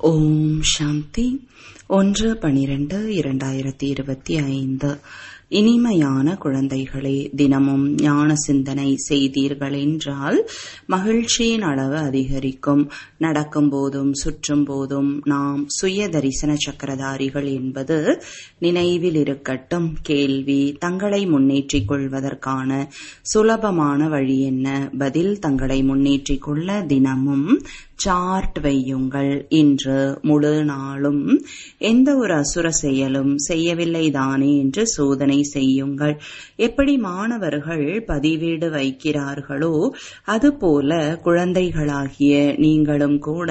ஓம் சாந்தி ஒன்று பனிரெண்டு இரண்டாயிரத்தி இருபத்தி ஐந்து இனிமையான குழந்தைகளே தினமும் ஞான சிந்தனை செய்தீர்கள் என்றால் மகிழ்ச்சியின் அளவு அதிகரிக்கும் நடக்கும் போதும் சுற்றும் போதும் நாம் சுய தரிசன சக்கரதாரிகள் என்பது நினைவில் இருக்கட்டும் கேள்வி தங்களை முன்னேற்றிக் கொள்வதற்கான சுலபமான வழி என்ன பதில் தங்களை முன்னேற்றிக் கொள்ள தினமும் சார்ட் வையுங்கள் இன்று முழு நாளும் எந்த ஒரு அசுர செயலும் செய்யவில்லை தானே என்று சோதனை செய்யுங்கள் எப்படி மாணவர்கள் பதிவேடு வைக்கிறார்களோ அதுபோல குழந்தைகளாகிய நீங்களும் கூட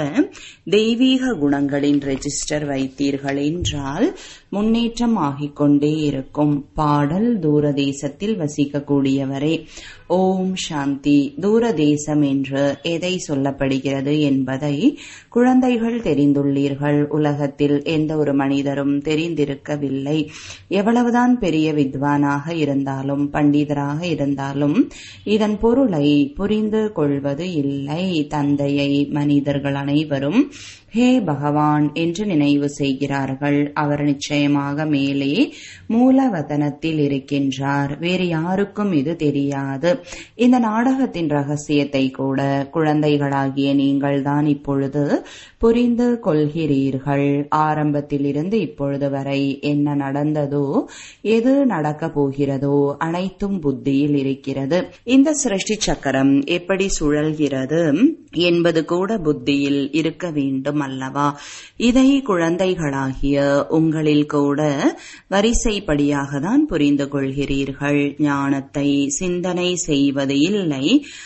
தெய்வீக குணங்களின் ரெஜிஸ்டர் வைத்தீர்கள் என்றால் முன்னேற்றம் ஆகிக் கொண்டே இருக்கும் பாடல் தூரதேசத்தில் வசிக்கக்கூடியவரே ஓம் சாந்தி தூரதேசம் என்று எதை சொல்லப்படுகிறது என்பதை குழந்தைகள் தெரிந்துள்ளீர்கள் உலகத்தில் எந்த ஒரு மனிதரும் தெரிந்திருக்கவில்லை எவ்வளவுதான் பெரிய வித்வானாக இருந்தாலும் பண்டிதராக இருந்தாலும் இதன் பொருளை புரிந்து கொள்வது இல்லை தந்தையை மனிதர்கள் அனைவரும் ஹே பகவான் என்று நினைவு செய்கிறார்கள் அவர் நிச்சயமாக மேலே மூலவதனத்தில் இருக்கின்றார் வேறு யாருக்கும் இது தெரியாது இந்த நாடகத்தின் ரகசியத்தை கூட குழந்தைகளாகிய நீங்கள்தான் இப்பொழுது புரிந்து கொள்கிறீர்கள் ஆரம்பத்தில் இருந்து இப்பொழுது வரை என்ன நடந்ததோ எது நடக்கப் போகிறதோ அனைத்தும் புத்தியில் இருக்கிறது இந்த சிருஷ்டி சக்கரம் எப்படி சுழல்கிறது என்பது கூட புத்தியில் இருக்க வேண்டும் அல்லவா இதை குழந்தைகளாகிய உங்களில் கூட வரிசைப்படியாக தான் புரிந்து கொள்கிறீர்கள் ஞானத்தை சிந்தனை செய்வது இல்லை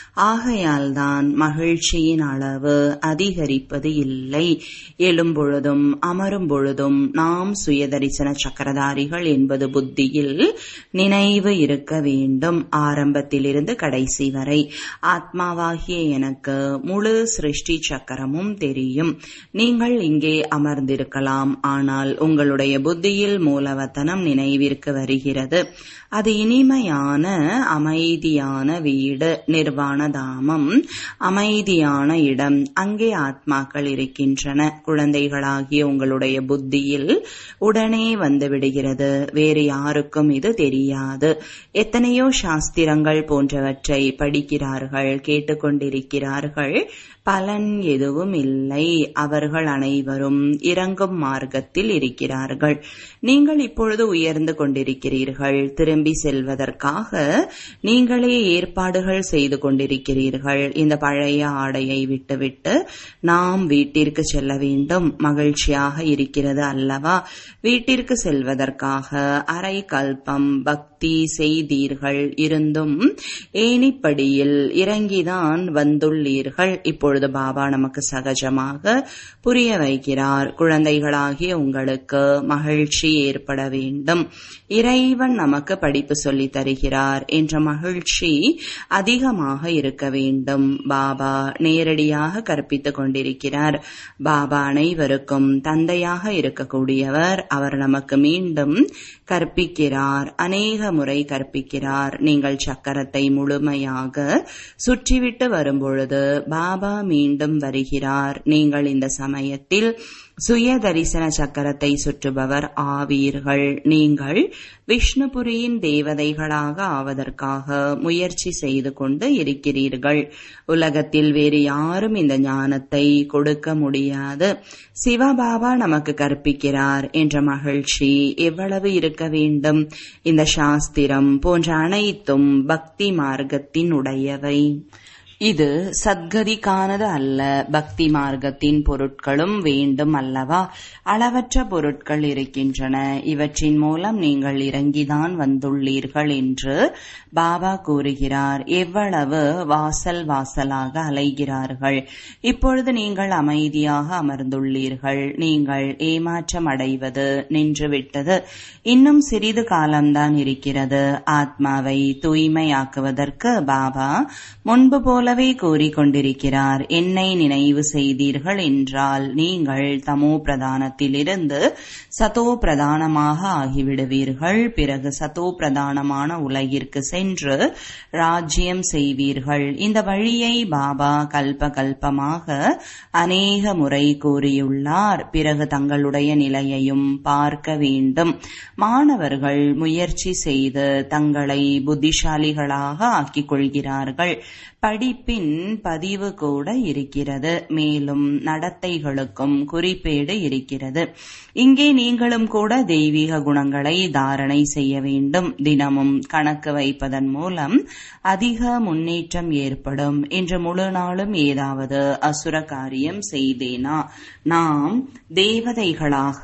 ஆகையால்தான் மகிழ்ச்சியின் அளவு அதிகரிப்பது இல்லை எழும்பொழுதும் அமரும் பொழுதும் நாம் சுயதரிசன சக்கரதாரிகள் என்பது புத்தியில் நினைவு இருக்க வேண்டும் ஆரம்பத்திலிருந்து கடைசி வரை ஆத்மாவாகிய எனக்கு முழு சிருஷ்டி சக்கரமும் தெரியும் நீங்கள் இங்கே அமர்ந்திருக்கலாம் ஆனால் உங்களுடைய புத்தியில் மூலவத்தனம் நினைவிற்கு வருகிறது அது இனிமையான அமைதியான வீடு நிர்வாண தாமம் அமைதியான இடம் அங்கே ஆத்மாக்கள் இருக்கின்றன குழந்தைகளாகிய உங்களுடைய புத்தியில் உடனே வந்து விடுகிறது வேறு யாருக்கும் இது தெரியாது எத்தனையோ சாஸ்திரங்கள் போன்றவற்றை படிக்கிறார்கள் கேட்டுக்கொண்டிருக்கிறார்கள் பலன் எதுவும் இல்லை அவர்கள் அனைவரும் இறங்கும் மார்க்கத்தில் இருக்கிறார்கள் நீங்கள் இப்பொழுது உயர்ந்து கொண்டிருக்கிறீர்கள் திரும்பி செல்வதற்காக நீங்களே ஏற்பாடுகள் செய்து கொண்டிருக்கிறீர்கள் இந்த பழைய ஆடையை விட்டுவிட்டு நாம் வீட்டிற்கு செல்ல வேண்டும் மகிழ்ச்சியாக இருக்கிறது அல்லவா வீட்டிற்கு செல்வதற்காக அரை கல்பம் பக்தி செய்தீர்கள் இருந்தும் ஏனிப்படியில் இறங்கிதான் வந்துள்ளீர்கள் இப்பொழுது பாபா நமக்கு சகஜமாக புரிய வைக்கிறார் குழந்தைகளாகிய உங்களுக்கு மகிழ்ச்சி ஏற்பட வேண்டும் இறைவன் நமக்கு படிப்பு சொல்லி தருகிறார் என்ற மகிழ்ச்சி அதிகமாக இருக்க வேண்டும் பாபா நேரடியாக கற்பித்துக் கொண்டிருக்கிறார் பாபா அனைவருக்கும் தந்தையாக இருக்கக்கூடியவர் அவர் நமக்கு மீண்டும் கற்பிக்கிறார் அநேக முறை கற்பிக்கிறார் நீங்கள் சக்கரத்தை முழுமையாக சுற்றிவிட்டு வரும்பொழுது பாபா மீண்டும் வருகிறார் நீங்கள் இந்த சமயத்தில் சுய தரிசன சக்கரத்தை சுற்றுபவர் ஆவீர்கள் நீங்கள் விஷ்ணுபுரியின் தேவதைகளாக ஆவதற்காக முயற்சி செய்து கொண்டு இருக்கிறீர்கள் உலகத்தில் வேறு யாரும் இந்த ஞானத்தை கொடுக்க முடியாது சிவபாபா நமக்கு கற்பிக்கிறார் என்ற மகிழ்ச்சி எவ்வளவு இருக்க வேண்டும் இந்த சாஸ்திரம் போன்ற அனைத்தும் பக்தி மார்க்கத்தின் உடையவை இது சத்கதிக்கானது அல்ல பக்தி மார்க்கத்தின் பொருட்களும் வேண்டும் அல்லவா அளவற்ற பொருட்கள் இருக்கின்றன இவற்றின் மூலம் நீங்கள் இறங்கிதான் வந்துள்ளீர்கள் என்று பாபா கூறுகிறார் எவ்வளவு வாசல் வாசலாக அலைகிறார்கள் இப்பொழுது நீங்கள் அமைதியாக அமர்ந்துள்ளீர்கள் நீங்கள் ஏமாற்றம் அடைவது நின்றுவிட்டது இன்னும் சிறிது காலம்தான் இருக்கிறது ஆத்மாவை தூய்மையாக்குவதற்கு பாபா முன்பு போல கூடவே கூறிக்கொண்டிருக்கிறார் என்னை நினைவு செய்தீர்கள் என்றால் நீங்கள் தமோ பிரதானத்திலிருந்து சதோ பிரதானமாக ஆகிவிடுவீர்கள் பிறகு சதோ பிரதானமான உலகிற்கு சென்று ராஜ்யம் செய்வீர்கள் இந்த வழியை பாபா கல்ப கல்பமாக அநேக முறை கூறியுள்ளார் பிறகு தங்களுடைய நிலையையும் பார்க்க வேண்டும் மாணவர்கள் முயற்சி செய்து தங்களை புத்திசாலிகளாக ஆக்கிக் கொள்கிறார்கள் படிப்பின் பதிவு கூட இருக்கிறது மேலும் நடத்தைகளுக்கும் குறிப்பேடு இருக்கிறது இங்கே நீங்களும் கூட தெய்வீக குணங்களை தாரணை செய்ய வேண்டும் தினமும் கணக்கு வைப்பதன் மூலம் அதிக முன்னேற்றம் ஏற்படும் இன்று முழு நாளும் ஏதாவது அசுர காரியம் செய்தேனா நாம் தேவதைகளாக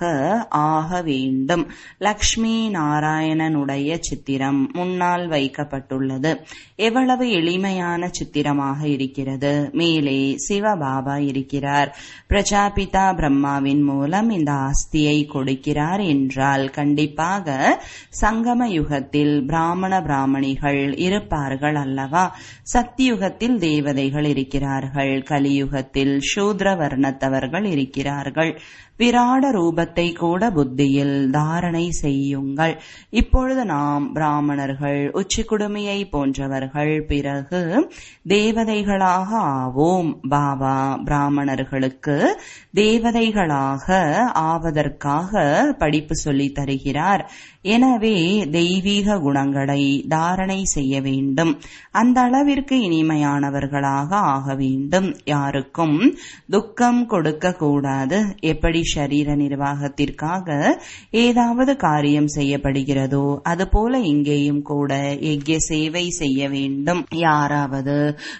ஆக வேண்டும் லக்ஷ்மி நாராயணனுடைய சித்திரம் முன்னால் வைக்கப்பட்டுள்ளது எவ்வளவு எளிமையான சித்திரமாக இருக்கிறது மேலே சிவபாபா இருக்கிறார் பிரஜாபிதா பிரம்மாவின் மூலம் இந்த ஆஸ்தியை கொடுக்கிறார் என்றால் கண்டிப்பாக சங்கம யுகத்தில் பிராமண பிராமணிகள் இருப்பார்கள் அல்லவா சத்தியுகத்தில் தேவதைகள் இருக்கிறார்கள் கலியுகத்தில் சூத்ர வர்ணத்தவர்கள் இருக்கிறார்கள் விராட ரூபத்தை கூட புத்தியில் தாரணை செய்யுங்கள் இப்பொழுது நாம் பிராமணர்கள் உச்சி குடுமையை போன்றவர்கள் பிறகு தேவதைகளாக ஆவோம் பாபா பிராமணர்களுக்கு தேவதைகளாக ஆவதற்காக படிப்பு சொல்லி தருகிறார் எனவே தெய்வீக குணங்களை தாரணை செய்ய வேண்டும் அந்த அளவிற்கு இனிமையானவர்களாக ஆக வேண்டும் யாருக்கும் துக்கம் கொடுக்க கூடாது எப்படி சரீர நிர்வாகத்திற்காக ஏதாவது காரியம் செய்யப்படுகிறதோ அதுபோல இங்கேயும் கூட எக்கிய சேவை செய்ய வேண்டும் யாராவது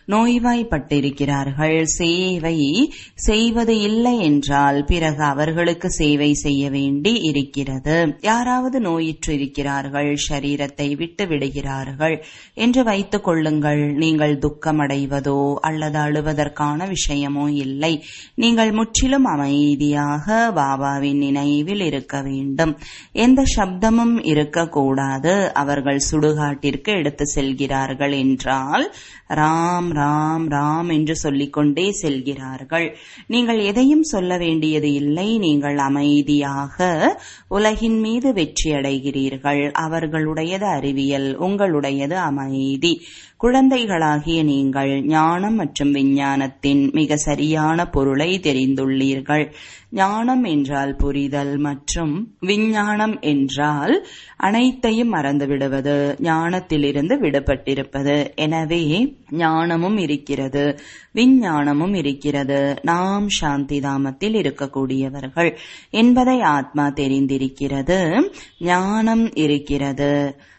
நோய்வாய்ப்பட்டிருக்கிறார்கள் சேவை செய்வது இல்லை என்றால் பிறகு அவர்களுக்கு சேவை செய்ய வேண்டி இருக்கிறது யாராவது நோயிற்று இருக்கிறார்கள் சரீரத்தை விட்டு விடுகிறார்கள் என்று வைத்துக் கொள்ளுங்கள் நீங்கள் துக்கமடைவதோ அல்லது அழுவதற்கான விஷயமோ இல்லை நீங்கள் முற்றிலும் அமைதியாக பாபாவின் நினைவில் இருக்க வேண்டும் எந்த சப்தமும் இருக்கக்கூடாது அவர்கள் சுடுகாட்டிற்கு எடுத்து செல்கிறார்கள் என்றால் ராம் ராம் ராம் என்று சொல்லிக்கொண்டே செல்கிறார்கள் நீங்கள் எதையும் சொல்ல வேண்டியது இல்லை நீங்கள் அமைதியாக உலகின் மீது வெற்றி அடைகிறீர்கள் அவர்களுடையது அறிவியல் உங்களுடையது அமைதி குழந்தைகளாகிய நீங்கள் ஞானம் மற்றும் விஞ்ஞானத்தின் மிக சரியான பொருளை தெரிந்துள்ளீர்கள் ஞானம் என்றால் புரிதல் மற்றும் விஞ்ஞானம் என்றால் அனைத்தையும் மறந்துவிடுவது ஞானத்திலிருந்து விடுபட்டிருப்பது எனவே ஞானமும் இருக்கிறது விஞ்ஞானமும் இருக்கிறது நாம் சாந்தி தாமத்தில் இருக்கக்கூடியவர்கள் என்பதை ஆத்மா தெரிந்திருக்கிறது ஞானம் இருக்கிறது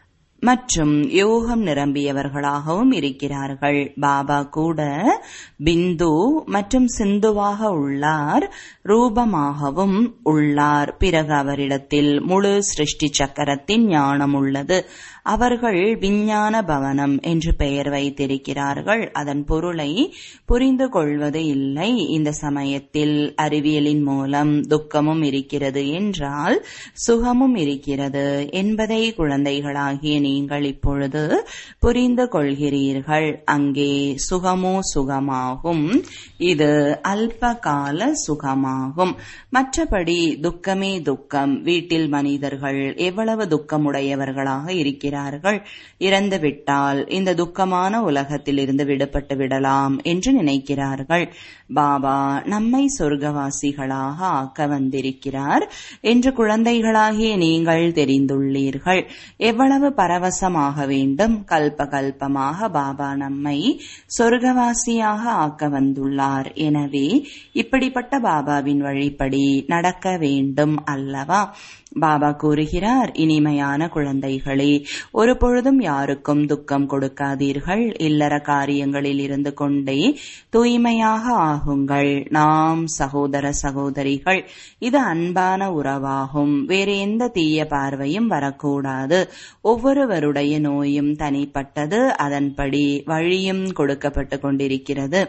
மற்றும் யோகம் நிரம்பியவர்களாகவும் இருக்கிறார்கள் பாபா கூட பிந்து மற்றும் சிந்துவாக உள்ளார் ரூபமாகவும் உள்ளார் பிறகு அவரிடத்தில் முழு சிருஷ்டி சக்கரத்தின் ஞானம் உள்ளது அவர்கள் விஞ்ஞான பவனம் என்று பெயர் வைத்திருக்கிறார்கள் அதன் பொருளை புரிந்து கொள்வது இல்லை இந்த சமயத்தில் அறிவியலின் மூலம் துக்கமும் இருக்கிறது என்றால் சுகமும் இருக்கிறது என்பதை குழந்தைகளாகிய நீங்கள் இப்பொழுது புரிந்து கொள்கிறீர்கள் அங்கே சுகமோ சுகமாகும் இது அல்ப கால சுகமாகும் மற்றபடி துக்கமே துக்கம் வீட்டில் மனிதர்கள் எவ்வளவு துக்கமுடையவர்களாக இருக்கிறார்கள் இறந்துவிட்டால் இந்த துக்கமான உலகத்திலிருந்து விடுபட்டு விடலாம் என்று நினைக்கிறார்கள் பாபா நம்மை சொர்க்கவாசிகளாக ஆக்க வந்திருக்கிறார் என்று குழந்தைகளாகிய நீங்கள் தெரிந்துள்ளீர்கள் எவ்வளவு பரவசமாக வேண்டும் கல்ப கல்பமாக பாபா நம்மை சொர்க்கவாசியாக ஆக்க வந்துள்ளார் எனவே இப்படிப்பட்ட பாபாவின் வழிப்படி நடக்க வேண்டும் அல்லவா பாபா கூறுகிறார் இனிமையான குழந்தைகளே ஒரு பொழுதும் யாருக்கும் துக்கம் கொடுக்காதீர்கள் இல்லற காரியங்களில் இருந்து கொண்டே தூய்மையாக ஆகுங்கள் நாம் சகோதர சகோதரிகள் இது அன்பான உறவாகும் வேறு எந்த தீய பார்வையும் வரக்கூடாது ஒவ்வொருவருடைய நோயும் தனிப்பட்டது அதன்படி வழியும் கொடுக்கப்பட்டு கொண்டிருக்கிறது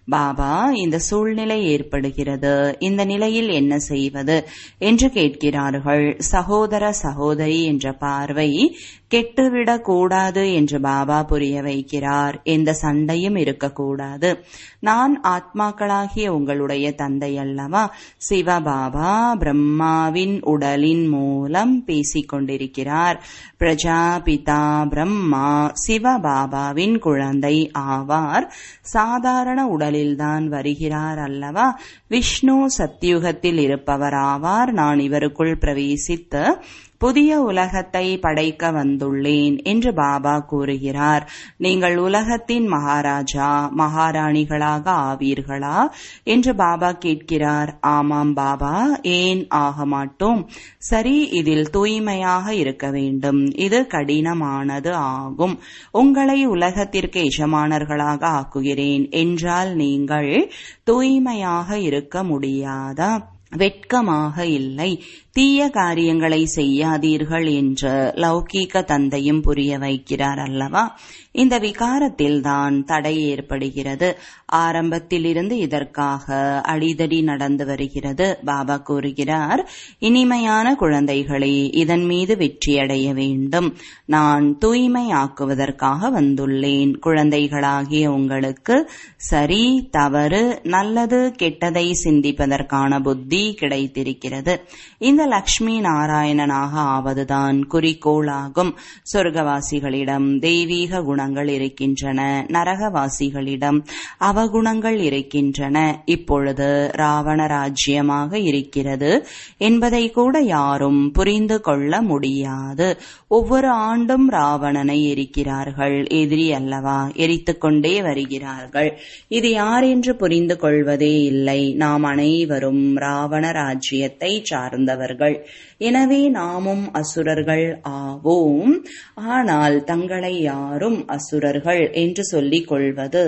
பாபா இந்த சூழ்நிலை ஏற்படுகிறது இந்த நிலையில் என்ன செய்வது என்று கேட்கிறார்கள் சகோதர சகோதரி என்ற பார்வை கெட்டுவிடக் கூடாது என்று பாபா புரிய வைக்கிறார் எந்த சண்டையும் இருக்கக்கூடாது நான் ஆத்மாக்களாகிய உங்களுடைய தந்தை அல்லவா சிவபாபா பிரம்மாவின் உடலின் மூலம் பேசிக் கொண்டிருக்கிறார் பிரஜாபிதா பிரம்மா சிவபாபாவின் குழந்தை ஆவார் சாதாரண உடலில்தான் வருகிறார் அல்லவா விஷ்ணு சத்தியுகத்தில் இருப்பவர் ஆவார் நான் இவருக்குள் பிரவேசித்து புதிய உலகத்தை படைக்க வந்துள்ளேன் என்று பாபா கூறுகிறார் நீங்கள் உலகத்தின் மகாராஜா மகாராணிகளாக ஆவீர்களா என்று பாபா கேட்கிறார் ஆமாம் பாபா ஏன் ஆக மாட்டோம் சரி இதில் தூய்மையாக இருக்க வேண்டும் இது கடினமானது ஆகும் உங்களை உலகத்திற்கு எஜமானர்களாக ஆக்குகிறேன் என்றால் நீங்கள் தூய்மையாக இருக்க முடியாதா வெட்கமாக இல்லை தீய காரியங்களை செய்யாதீர்கள் என்று லௌகீக தந்தையும் புரிய வைக்கிறார் அல்லவா இந்த விகாரத்தில் தான் தடை ஏற்படுகிறது ஆரம்பத்திலிருந்து இதற்காக அடிதடி நடந்து வருகிறது பாபா கூறுகிறார் இனிமையான குழந்தைகளே இதன் மீது வெற்றியடைய வேண்டும் நான் தூய்மையாக்குவதற்காக வந்துள்ளேன் குழந்தைகளாகிய உங்களுக்கு சரி தவறு நல்லது கெட்டதை சிந்திப்பதற்கான புத்தி கிடைத்திருக்கிறது இந்த லக்ஷ்மி நாராயணனாக ஆவதுதான் குறிக்கோளாகும் சொர்க்கவாசிகளிடம் தெய்வீக குணங்கள் இருக்கின்றன நரகவாசிகளிடம் அவகுணங்கள் இருக்கின்றன இப்பொழுது ராவண ராஜ்யமாக இருக்கிறது என்பதை கூட யாரும் புரிந்து கொள்ள முடியாது ஒவ்வொரு ஆண்டும் ராவணனை எரிக்கிறார்கள் எதிரி அல்லவா எரித்துக் கொண்டே வருகிறார்கள் இது யார் என்று புரிந்து கொள்வதே இல்லை நாம் அனைவரும் ராவண ராஜ்யத்தை சார்ந்தவர்கள் எனவே நாமும் அசுரர்கள் ஆவோம் ஆனால் தங்களை யாரும் அசுரர்கள் என்று சொல்லிக் கொள்வது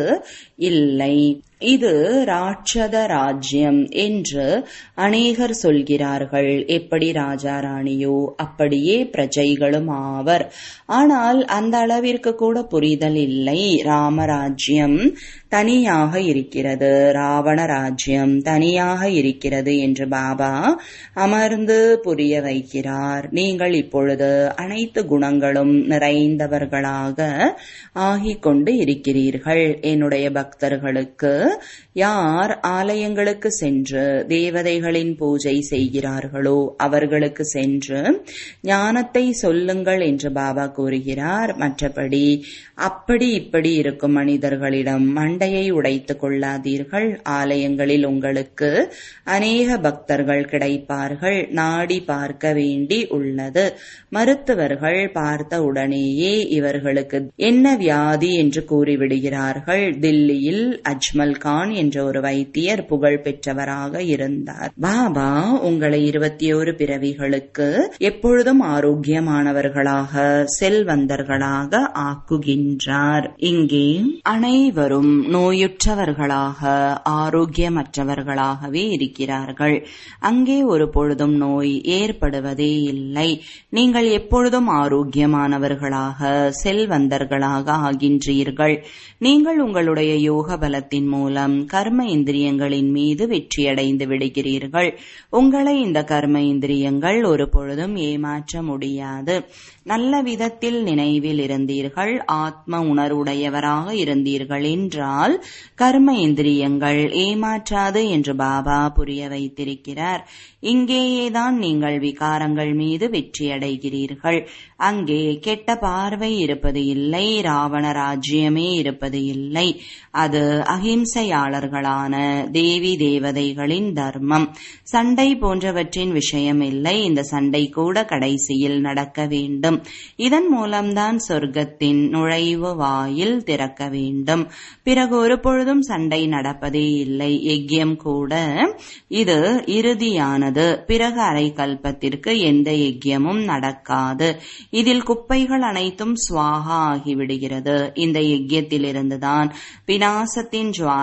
இல்லை இது ராட்சத ராஜ்யம் என்று அநேகர் சொல்கிறார்கள் எப்படி ராஜா ராணியோ அப்படியே பிரஜைகளும் ஆவர் ஆனால் அந்த அளவிற்கு கூட புரிதல் இல்லை ராமராஜ்யம் தனியாக இருக்கிறது ராவண ராஜ்யம் தனியாக இருக்கிறது என்று பாபா அமர்ந்து புரிய வைக்கிறார் நீங்கள் இப்பொழுது அனைத்து குணங்களும் நிறைந்தவர்களாக ஆகிக் கொண்டு இருக்கிறீர்கள் என்னுடைய பக்தர்களுக்கு யார் ஆலயங்களுக்கு சென்று தேவதைகளின் பூஜை செய்கிறார்களோ அவர்களுக்கு சென்று ஞானத்தை சொல்லுங்கள் என்று பாபா கூறுகிறார் மற்றபடி அப்படி இப்படி இருக்கும் மனிதர்களிடம் மண்டையை உடைத்துக் கொள்ளாதீர்கள் ஆலயங்களில் உங்களுக்கு அநேக பக்தர்கள் கிடைப்பார்கள் நாடி பார்க்க வேண்டி உள்ளது மருத்துவர்கள் பார்த்த உடனேயே இவர்களுக்கு என்ன வியாதி என்று கூறிவிடுகிறார்கள் தில்லியில் அஜ்மல் கான் என்ற ஒரு வைத்தியர் புகழ் பெற்றவராக இருந்தார் பாபா உங்களை இருபத்தி ஒரு பிறவிகளுக்கு எப்பொழுதும் ஆரோக்கியமானவர்களாக செல்வந்தர்களாக ஆக்குகின்றார் இங்கே அனைவரும் நோயுற்றவர்களாக ஆரோக்கியமற்றவர்களாகவே இருக்கிறார்கள் அங்கே ஒரு பொழுதும் நோய் ஏற்படுவதே இல்லை நீங்கள் எப்பொழுதும் ஆரோக்கியமானவர்களாக செல்வந்தர்களாக ஆகின்றீர்கள் நீங்கள் உங்களுடைய யோக பலத்தின் மூலம் கர்ம இந்திரியங்களின் மீது வெற்றியடைந்து விடுகிறீர்கள் உங்களை இந்த கர்ம இந்திரியங்கள் ஒரு பொழுதும் ஏமாற்ற முடியாது நல்ல விதத்தில் நினைவில் இருந்தீர்கள் ஆத்ம உணர்வுடையவராக இருந்தீர்கள் என்றால் கர்ம இந்திரியங்கள் ஏமாற்றாது என்று பாபா புரிய வைத்திருக்கிறார் இங்கேயேதான் நீங்கள் விகாரங்கள் மீது வெற்றியடைகிறீர்கள் அங்கே கெட்ட பார்வை இருப்பது இல்லை ராவண ராஜ்யமே இருப்பது இல்லை அது அகிம்சையாளர்களான தேவி தேவதைகளின் தர்மம் சண்டை போன்றவற்றின் விஷயம் இல்லை இந்த சண்டை கூட கடைசியில் நடக்க வேண்டும் இதன் மூலம்தான் சொர்க்கத்தின் நுழைவு வாயில் திறக்க வேண்டும் பிறகு ஒரு பொழுதும் சண்டை நடப்பதே இல்லை யஜ்யம் கூட இது இறுதியானது பிறகு அரை கல்பத்திற்கு எந்த யஜ்யமும் நடக்காது இதில் குப்பைகள் அனைத்தும் சுவாகா ஆகிவிடுகிறது இந்த யஜ்யத்திலிருந்துதான் வினாசத்தின் ஜுவாலை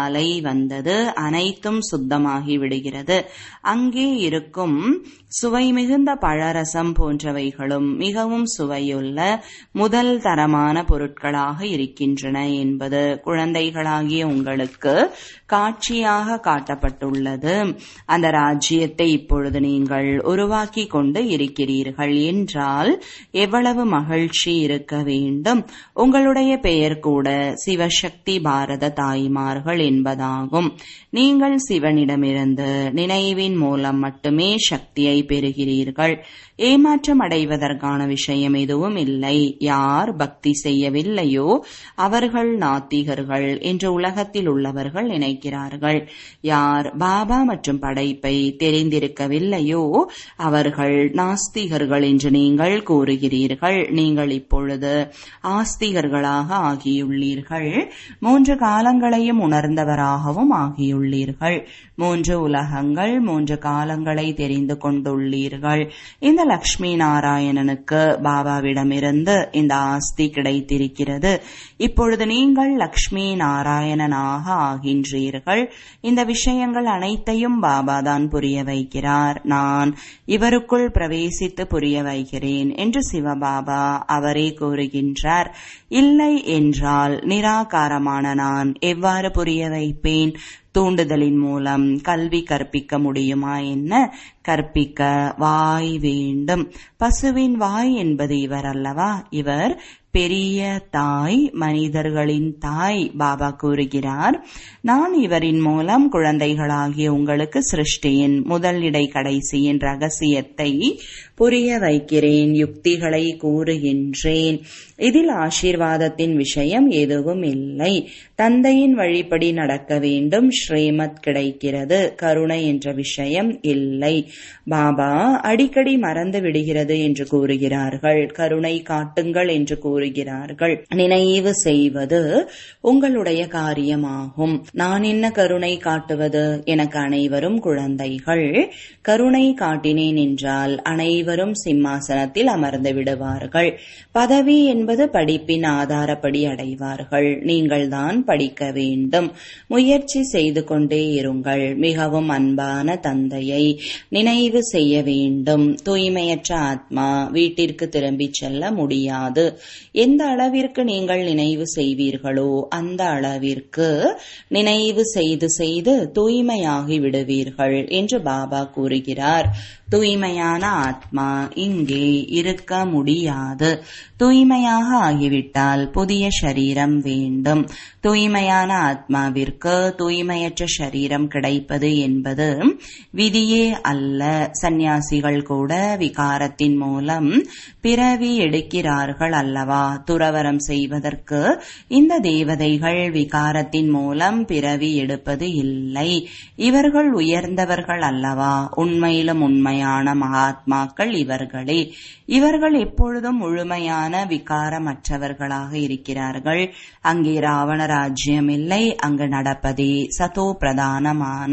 அலை வந்தது அனைத்தும் சுத்தமாகி விடுகிறது அங்கே இருக்கும் சுவை மிகுந்த பழரசம் போன்றவைகளும் மிகவும் சுவையுள்ள முதல் தரமான பொருட்களாக இருக்கின்றன என்பது குழந்தைகளாகிய உங்களுக்கு காட்சியாக காட்டப்பட்டுள்ளது அந்த ராஜ்யத்தை இப்பொழுது நீங்கள் உருவாக்கி கொண்டு இருக்கிறீர்கள் என்றால் எவ்வளவு மகிழ்ச்சி இருக்க வேண்டும் உங்களுடைய பெயர் கூட சிவசக்தி பாரத தாய்மார்கள் என்பதாகும் நீங்கள் சிவனிடமிருந்து நினைவின் மூலம் மட்டுமே சக்தியை பெறுகிறீர்கள் ஏமாற்றம் அடைவதற்கான விஷயம் எதுவும் இல்லை யார் பக்தி செய்யவில்லையோ அவர்கள் நாத்திகர்கள் என்று உலகத்தில் உள்ளவர்கள் நினைக்கிறார்கள் யார் பாபா மற்றும் படைப்பை தெரிந்திருக்கவில்லையோ அவர்கள் நாஸ்திகர்கள் என்று நீங்கள் கூறுகிறீர்கள் நீங்கள் இப்பொழுது ஆஸ்திகர்களாக ஆகியுள்ளீர்கள் மூன்று காலங்களையும் உணர்ந்தவராகவும் ஆகியுள்ளீர்கள் மூன்று உலகங்கள் மூன்று காலங்களை தெரிந்து கொண்டுள்ளீர்கள் இந்த லக்ஷ்மி நாராயணனுக்கு பாபாவிடமிருந்து இந்த ஆஸ்தி கிடைத்திருக்கிறது இப்பொழுது நீங்கள் லக்ஷ்மி நாராயணனாக ஆகின்றீர்கள் இந்த விஷயங்கள் அனைத்தையும் பாபா தான் புரிய வைக்கிறார் நான் இவருக்குள் பிரவேசித்து புரிய வைக்கிறேன் என்று சிவபாபா அவரே கூறுகின்றார் இல்லை என்றால் நிராகாரமான நான் எவ்வாறு புரிய வைப்பேன் தூண்டுதலின் மூலம் கல்வி கற்பிக்க முடியுமா என்ன கற்பிக்க வாய் வேண்டும் பசுவின் வாய் என்பது இவர் அல்லவா இவர் பெரிய தாய் மனிதர்களின் தாய் பாபா கூறுகிறார் நான் இவரின் மூலம் குழந்தைகளாகிய உங்களுக்கு சிருஷ்டியின் முதல் இடை கடைசியின் ரகசியத்தை புரிய வைக்கிறேன் யுக்திகளை கூறுகின்றேன் இதில் ஆசீர்வாதத்தின் விஷயம் எதுவும் இல்லை தந்தையின் வழிப்படி நடக்க வேண்டும் ஸ்ரீமத் கிடைக்கிறது கருணை என்ற விஷயம் இல்லை பாபா அடிக்கடி மறந்து விடுகிறது என்று கூறுகிறார்கள் கருணை காட்டுங்கள் என்று கூறுகிறார்கள் நினைவு செய்வது உங்களுடைய காரியமாகும் நான் என்ன கருணை காட்டுவது எனக்கு அனைவரும் குழந்தைகள் கருணை காட்டினேன் என்றால் அனைவரும் சிம்மாசனத்தில் அமர்ந்து விடுவார்கள் பதவி என்பது படிப்பின் ஆதாரப்படி அடைவார்கள் நீங்கள் தான் படிக்க வேண்டும் முயற்சி செய்து கொண்டே இருங்கள் மிகவும் அன்பான தந்தையை நினைவு செய்ய வேண்டும் தூய்மையற்ற ஆத்மா வீட்டிற்கு திரும்பிச் செல்ல முடியாது எந்த அளவிற்கு நீங்கள் நினைவு செய்வீர்களோ அந்த அளவிற்கு நினைவு செய்து செய்து தூய்மையாகி விடுவீர்கள் என்று பாபா கூறுகிறார் தூய்மையான ஆத்மா இங்கே இருக்க முடியாது தூய்மையாக ஆகிவிட்டால் புதிய சரீரம் வேண்டும் தூய்மையான ஆத்மாவிற்கு தூய்மையற்ற சரீரம் கிடைப்பது என்பது விதியே அல்ல சந்நியாசிகள் கூட விகாரத்தின் மூலம் பிறவி எடுக்கிறார்கள் அல்லவா துறவரம் செய்வதற்கு இந்த தேவதைகள் விகாரத்தின் மூலம் பிறவி எடுப்பது இல்லை இவர்கள் உயர்ந்தவர்கள் அல்லவா உண்மையிலும் உண்மையான மகாத்மாக்கள் இவர்களே இவர்கள் எப்பொழுதும் முழுமையான விகாரமற்றவர்களாக இருக்கிறார்கள் அங்கே ராவண ராஜ்யம் இல்லை அங்கு நடப்பதே சதோ பிரதானமான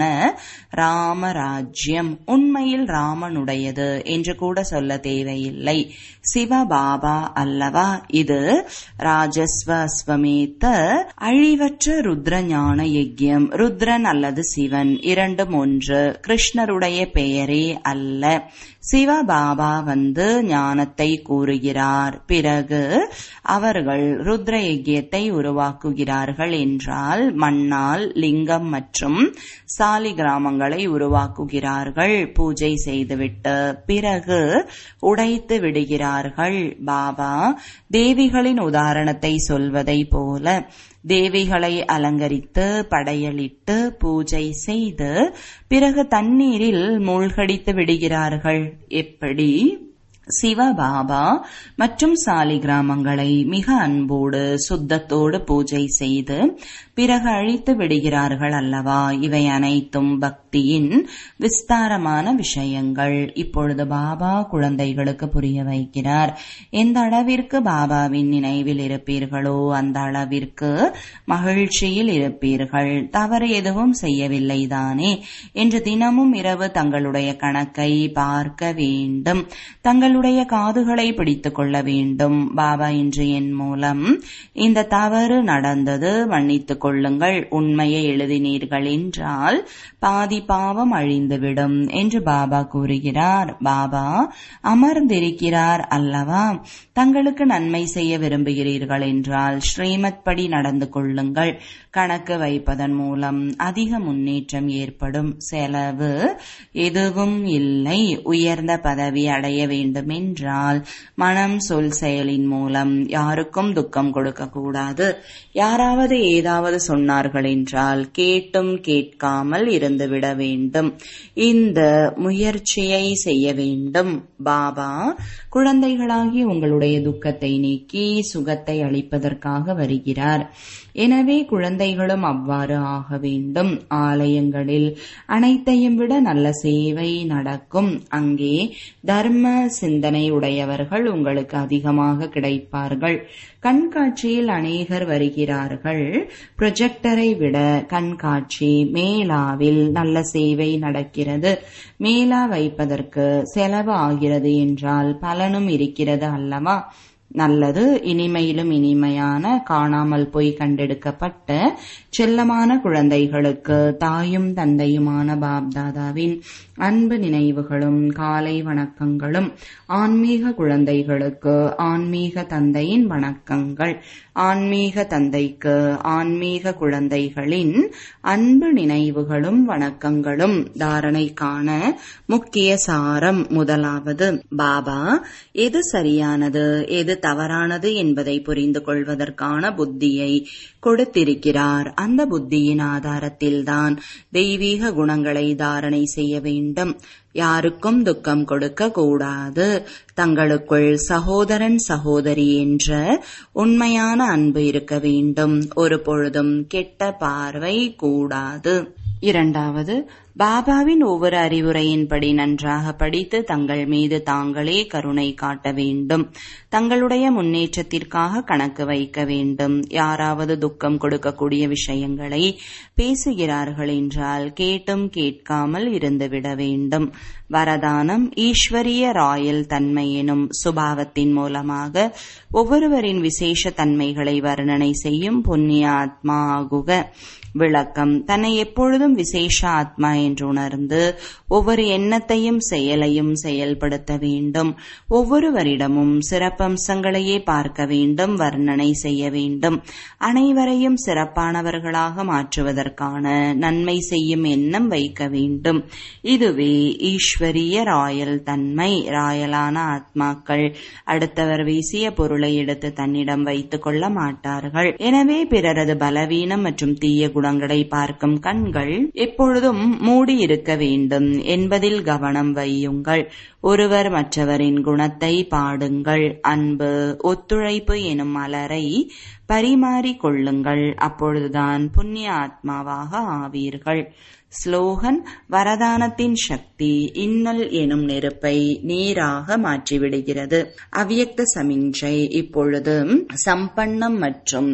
ராமராஜ்யம் உண்மையில் ராமனுடையது என்று கூட சொல்ல தேவையில்லை சிவபாபா அல்லவா இது ராஜஸ்வஸ்வமேத்த அழிவற்ற ருத்ர ஞான யஜ்யம் ருத்ரன் அல்லது சிவன் இரண்டும் ஒன்று கிருஷ்ணருடைய பெயரே அல்ல சிவபாபா வந்து ஞானத்தை கூறுகிறார் பிறகு அவர்கள் ருத்ர யஜ்யத்தை உருவாக்குகிறார்கள் என்றால் மண்ணால் லிங்கம் மற்றும் சாலி கிராமங்களை உருவாக்குகிறார்கள் பூஜை செய்துவிட்டு பிறகு உடைத்து விடுகிறார்கள் பாபா தேவிகளின் உதாரணத்தை சொல்வதை போல தேவிகளை அலங்கரித்து படையலிட்டு பூஜை செய்து பிறகு தண்ணீரில் மூழ்கடித்து விடுகிறார்கள் எப்படி சிவபாபா மற்றும் சாலி கிராமங்களை மிக அன்போடு சுத்தத்தோடு பூஜை செய்து பிறகு அழித்து விடுகிறார்கள் அல்லவா இவை அனைத்தும் பக்தியின் விஸ்தாரமான விஷயங்கள் இப்பொழுது பாபா குழந்தைகளுக்கு புரிய வைக்கிறார் எந்த அளவிற்கு பாபாவின் நினைவில் இருப்பீர்களோ அந்த அளவிற்கு மகிழ்ச்சியில் இருப்பீர்கள் தவறு எதுவும் செய்யவில்லை தானே என்று தினமும் இரவு தங்களுடைய கணக்கை பார்க்க வேண்டும் தங்கள் தங்களுடைய காதுகளை பிடித்துக் கொள்ள வேண்டும் பாபா இன்று என் மூலம் இந்த தவறு நடந்தது மன்னித்துக் கொள்ளுங்கள் உண்மையை எழுதினீர்கள் என்றால் பாதி பாவம் அழிந்துவிடும் என்று பாபா கூறுகிறார் பாபா அமர்ந்திருக்கிறார் அல்லவா தங்களுக்கு நன்மை செய்ய விரும்புகிறீர்கள் என்றால் ஸ்ரீமத் படி நடந்து கொள்ளுங்கள் கணக்கு வைப்பதன் மூலம் அதிக முன்னேற்றம் ஏற்படும் செலவு எதுவும் இல்லை உயர்ந்த பதவி அடைய வேண்டும் என்றால் மனம் சொல் செயலின் மூலம் யாருக்கும் துக்கம் கொடுக்க கூடாது யாராவது ஏதாவது சொன்னார்கள் என்றால் கேட்டும் கேட்காமல் இருந்துவிட வேண்டும் இந்த முயற்சியை செய்ய வேண்டும் பாபா குழந்தைகளாகி உங்களுடைய துக்கத்தை நீக்கி சுகத்தை அளிப்பதற்காக வருகிறார் எனவே குழந்தைகளும் அவ்வாறு ஆக வேண்டும் ஆலயங்களில் அனைத்தையும் விட நல்ல சேவை நடக்கும் அங்கே தர்ம சிந்தனை உடையவர்கள் உங்களுக்கு அதிகமாக கிடைப்பார்கள் கண்காட்சியில் அநேகர் வருகிறார்கள் ப்ரொஜெக்டரை விட கண்காட்சி மேலாவில் நல்ல சேவை நடக்கிறது மேலா வைப்பதற்கு செலவு ஆகிறது என்றால் பலனும் இருக்கிறது அல்லவா நல்லது இனிமையிலும் இனிமையான காணாமல் போய் கண்டெடுக்கப்பட்ட செல்லமான குழந்தைகளுக்கு தாயும் தந்தையுமான பாப்தாதாவின் அன்பு நினைவுகளும் காலை வணக்கங்களும் ஆன்மீக குழந்தைகளுக்கு ஆன்மீக தந்தையின் வணக்கங்கள் ஆன்மீக தந்தைக்கு ஆன்மீக குழந்தைகளின் அன்பு நினைவுகளும் வணக்கங்களும் தாரணைக்கான முக்கிய சாரம் முதலாவது பாபா எது சரியானது எது தவறானது என்பதை புரிந்து கொள்வதற்கான புத்தியை கொடுத்திருக்கிறார் அந்த புத்தியின் ஆதாரத்தில்தான் தெய்வீக குணங்களை தாரணை செய்ய வேண்டும் யாருக்கும் துக்கம் கொடுக்க கூடாது தங்களுக்குள் சகோதரன் சகோதரி என்ற உண்மையான அன்பு இருக்க வேண்டும் ஒரு பொழுதும் கெட்ட பார்வை கூடாது இரண்டாவது பாபாவின் ஒவ்வொரு அறிவுரையின்படி நன்றாக படித்து தங்கள் மீது தாங்களே கருணை காட்ட வேண்டும் தங்களுடைய முன்னேற்றத்திற்காக கணக்கு வைக்க வேண்டும் யாராவது துக்கம் கொடுக்கக்கூடிய விஷயங்களை பேசுகிறார்கள் என்றால் கேட்டும் கேட்காமல் இருந்துவிட வேண்டும் வரதானம் ஈஸ்வரிய ராயல் தன்மை எனும் சுபாவத்தின் மூலமாக ஒவ்வொருவரின் விசேஷ தன்மைகளை வர்ணனை செய்யும் புண்ணிய ஆத்மா ஆகுக விளக்கம் தன்னை எப்பொழுதும் விசேஷ ஆத்மா என்று உணர்ந்து ஒவ்வொரு எண்ணத்தையும் செயலையும் செயல்படுத்த வேண்டும் ஒவ்வொருவரிடமும் சிறப்பம்சங்களையே பார்க்க வேண்டும் வர்ணனை செய்ய வேண்டும் அனைவரையும் சிறப்பானவர்களாக மாற்றுவதற்கான நன்மை செய்யும் எண்ணம் வைக்க வேண்டும் இதுவே ஈஸ்வரிய ராயல் தன்மை ராயலான ஆத்மாக்கள் அடுத்தவர் வீசிய பொருளை எடுத்து தன்னிடம் வைத்துக் கொள்ள மாட்டார்கள் எனவே பிறரது பலவீனம் மற்றும் தீய குணங்களை பார்க்கும் கண்கள் எப்பொழுதும் மூடி இருக்க வேண்டும் என்பதில் கவனம் வையுங்கள் ஒருவர் மற்றவரின் குணத்தை பாடுங்கள் அன்பு ஒத்துழைப்பு எனும் மலரை பரிமாறிக் கொள்ளுங்கள் அப்பொழுதுதான் புண்ணிய ஆத்மாவாக ஆவீர்கள் ஸ்லோகன் வரதானத்தின் சக்தி இன்னல் எனும் நெருப்பை நீராக மாற்றிவிடுகிறது அவ்யக்த சமிஞ்சை இப்பொழுது சம்பன்னம் மற்றும்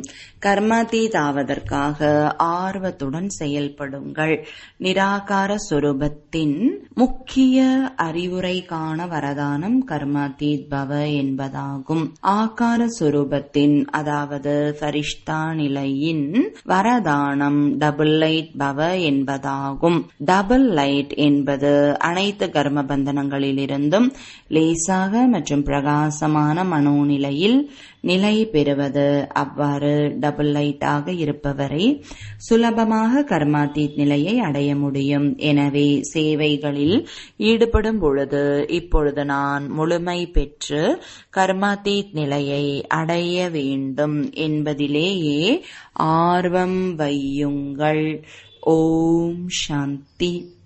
கர்மாதீதாவதற்காக ஆர்வத்துடன் செயல்படுங்கள் நிராகார சுரூபத்தின் முக்கிய அறிவுரைக்கான வரதானம் கர்மாதீத் பவ என்பதாகும் ஆகார சுரூபத்தின் அதாவது ஃபரிஷ்தா நிலையின் வரதானம் டபுள் லைட் பவ என்பதாகும் டபுள் லைட் என்பது அனைத்து கர்ம பந்தனங்களிலிருந்தும் லேசாக மற்றும் பிரகாசமான மனோநிலையில் நிலை பெறுவது அவ்வாறு டபுள் லைட்டாக இருப்பவரை சுலபமாக கர்மாத்தீத் நிலையை அடைய முடியும் எனவே சேவைகளில் ஈடுபடும் பொழுது இப்பொழுது நான் முழுமை பெற்று கர்மாத்தீத் நிலையை அடைய வேண்டும் என்பதிலேயே ஆர்வம் வையுங்கள் ஓம் சாந்தி